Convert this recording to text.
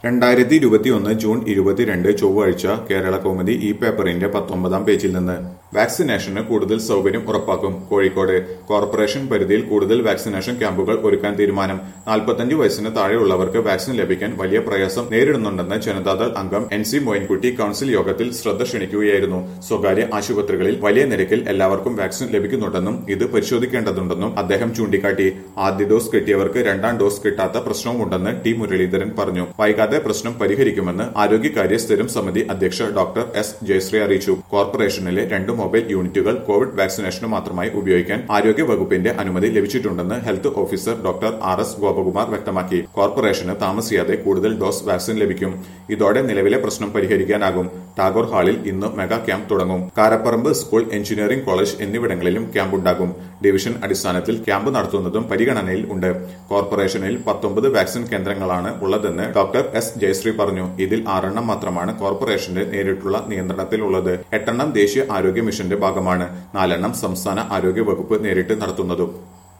രണ്ടായിരത്തി ഇരുപത്തിയൊന്ന് ജൂൺ ഇരുപത്തിരണ്ട് ചൊവ്വാഴ്ച കേരള കൗമുദി ഈ പേപ്പറിന്റെ പത്തൊമ്പതാം പേജിൽ നിന്ന് വാക്സിനേഷന് കൂടുതൽ സൗകര്യം ഉറപ്പാക്കും കോഴിക്കോട് കോർപ്പറേഷൻ പരിധിയിൽ കൂടുതൽ വാക്സിനേഷൻ ക്യാമ്പുകൾ ഒരുക്കാൻ തീരുമാനം നാൽപ്പത്തഞ്ച് വയസ്സിന് താഴെയുള്ളവർക്ക് വാക്സിൻ ലഭിക്കാൻ വലിയ പ്രയാസം നേരിടുന്നുണ്ടെന്ന് ജനതാദൾ അംഗം എൻ സി മോയിൻകുട്ടി കൌൺസിൽ യോഗത്തിൽ ശ്രദ്ധ ക്ഷണിക്കുകയായിരുന്നു സ്വകാര്യ ആശുപത്രികളിൽ വലിയ നിരക്കിൽ എല്ലാവർക്കും വാക്സിൻ ലഭിക്കുന്നുണ്ടെന്നും ഇത് പരിശോധിക്കേണ്ടതുണ്ടെന്നും അദ്ദേഹം ചൂണ്ടിക്കാട്ടി ആദ്യ ഡോസ് കിട്ടിയവർക്ക് രണ്ടാം ഡോസ് കിട്ടാത്ത പ്രശ്നവുമുണ്ടെന്ന് ടി മുരളീധരൻ പറഞ്ഞു വൈകാതെ പ്രശ്നം പരിഹരിക്കുമെന്ന് ആരോഗ്യകാര്യ സ്ഥിരം സമിതി അധ്യക്ഷ ഡോക്ടർ എസ് ജയശ്രീ അറിയിച്ചു കോർപ്പറേഷനിലെ രണ്ട് മൊബൈൽ യൂണിറ്റുകൾ കോവിഡ് വാക്സിനേഷന് മാത്രമായി ഉപയോഗിക്കാൻ ആരോഗ്യ വകുപ്പിന്റെ അനുമതി ലഭിച്ചിട്ടുണ്ടെന്ന് health officer doctor R S Gopakumar വ്യക്തമാക്കി കോർപ്പറേഷന് താമസിയാതെ കൂടുതൽ ഡോസ് വാക്സിൻ ലഭിക്കും ഇതോടെ നിലവിലെ പ്രശ്നം പരിഹരിക്കാനാകും ടാഗോർ ഹാളിൽ ഇന്ന് മെഗാ ക്യാമ്പ് തുടങ്ങും കാരപ്പറമ്പ് സ്കൂൾ എഞ്ചിനീയറിംഗ് കോളേജ് എന്നിവിടങ്ങളിലും ക്യാമ്പ് ഉണ്ടാകും ഡിവിഷൻ അടിസ്ഥാനത്തിൽ ക്യാമ്പ് നടത്തുന്നതും പരിഗണനയിൽ ഉണ്ട് കോർപ്പറേഷനിൽ പത്തൊമ്പത് വാക്സിൻ കേന്ദ്രങ്ങളാണ് ഉള്ളതെന്ന് ഡോക്ടർ എസ് ജയശ്രീ പറഞ്ഞു ഇതിൽ ആറെണ്ണം മാത്രമാണ് കോർപ്പറേഷന്റെ നേരിട്ടുള്ള നിയന്ത്രണത്തിലുള്ളത് എട്ടെണ്ണം ദേശീയ ആരോഗ്യ മിഷന്റെ ഭാഗമാണ് നാലെണ്ണം സംസ്ഥാന ആരോഗ്യ വകുപ്പ് നേരിട്ട് നടത്തുന്നതും